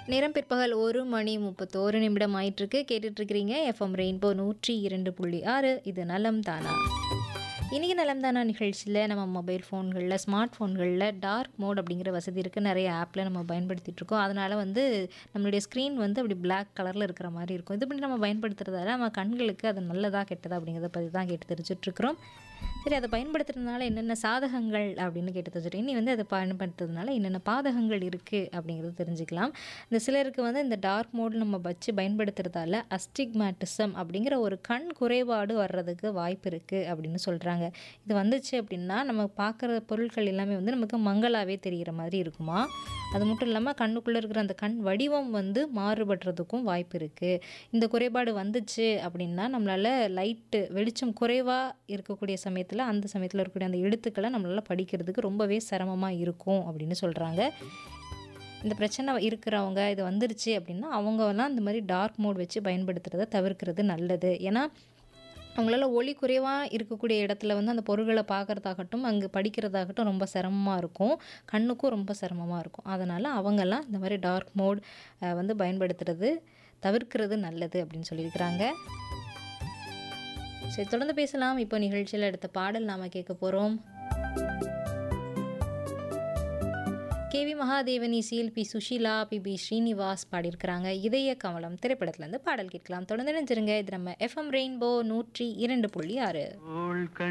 நேரம் பிற்பகல் ஒரு மணி முப்பத்தோரு நிமிடம் ஆயிட்டிருக்கு கேட்டுட்டு இருக்கிறீங்க எஃப்எம் ரெயின்போ நூற்றி இரண்டு புள்ளி ஆறு இது நலம் தானா இன்றைக்கி நலம் தானா நிகழ்ச்சியில் நம்ம மொபைல் ஃபோன்களில் ஸ்மார்ட் ஃபோன்களில் டார்க் மோட் அப்படிங்கிற வசதி இருக்குது நிறைய ஆப்பில் நம்ம பயன்படுத்திட்டு இருக்கோம் அதனால் வந்து நம்மளுடைய ஸ்க்ரீன் வந்து அப்படி பிளாக் கலரில் இருக்கிற மாதிரி இருக்கும் இது பண்ணி நம்ம பயன்படுத்துறதால நம்ம கண்களுக்கு அது நல்லதா கெட்டதா அப்படிங்கிறத பற்றி தான் கேட்டு தெரிஞ்சிட்ருக்குறோம் சரி அதை பயன்படுத்துறதுனால என்னென்ன சாதகங்கள் அப்படின்னு கேட்டு தெரிஞ்சுட்டு இனி வந்து அதை பயன்படுத்துறதுனால என்னென்ன பாதகங்கள் இருக்குது அப்படிங்கிறது தெரிஞ்சுக்கலாம் இந்த சிலருக்கு வந்து இந்த டார்க் மோட் நம்ம வச்சு பயன்படுத்துறதால அஸ்டிக்மேட்டிசம் அப்படிங்கிற ஒரு கண் குறைபாடு வர்றதுக்கு வாய்ப்பு இருக்குது அப்படின்னு சொல்கிறாங்க இது வந்துச்சு அப்படின்னா நம்ம பார்க்குற பொருட்கள் எல்லாமே வந்து நமக்கு மங்களாவே தெரிகிற மாதிரி இருக்குமா அது மட்டும் இல்லாமல் கண்ணுக்குள்ளே இருக்கிற அந்த கண் வடிவம் வந்து மாறுபடுறதுக்கும் வாய்ப்பு இருக்குது இந்த குறைபாடு வந்துச்சு அப்படின்னா நம்மளால் லைட்டு வெளிச்சம் குறைவாக இருக்கக்கூடிய சமயத்தில் அந்த சமயத்தில் இருக்கக்கூடிய அந்த எழுத்துக்களை நம்மளால் படிக்கிறதுக்கு ரொம்பவே சிரமமாக இருக்கும் அப்படின்னு சொல்கிறாங்க இந்த பிரச்சனை இருக்கிறவங்க இது வந்துருச்சு அப்படின்னா அவங்கெல்லாம் இந்த மாதிரி டார்க் மோட் வச்சு பயன்படுத்துகிறத தவிர்க்கிறது நல்லது ஏன்னா அவங்களால ஒளி குறைவாக இருக்கக்கூடிய இடத்துல வந்து அந்த பொருள்களை பார்க்குறதாகட்டும் அங்கே படிக்கிறதாகட்டும் ரொம்ப சிரமமாக இருக்கும் கண்ணுக்கும் ரொம்ப சிரமமாக இருக்கும் அதனால் அவங்கெல்லாம் இந்த மாதிரி டார்க் மோட் வந்து பயன்படுத்துறது தவிர்க்கிறது நல்லது அப்படின்னு சொல்லியிருக்கிறாங்க சரி தொடர்ந்து பேசலாம் இப்போ நிகழ்ச்சியில் எடுத்த பாடல் நாம் கேட்க போகிறோம் கேவி மகாதேவன் இசையில் P Susheela P B Srinivas பாடியிருக்கிறாங்க இதய கமலம் திரைப்படத்துலேருந்து பாடல் கேட்கலாம் தொடர்ந்து நினைச்சிருங்க இது நம்ம எஃப்எம் ரெயின்போ நூற்றி இரண்டு புள்ளி ஆறு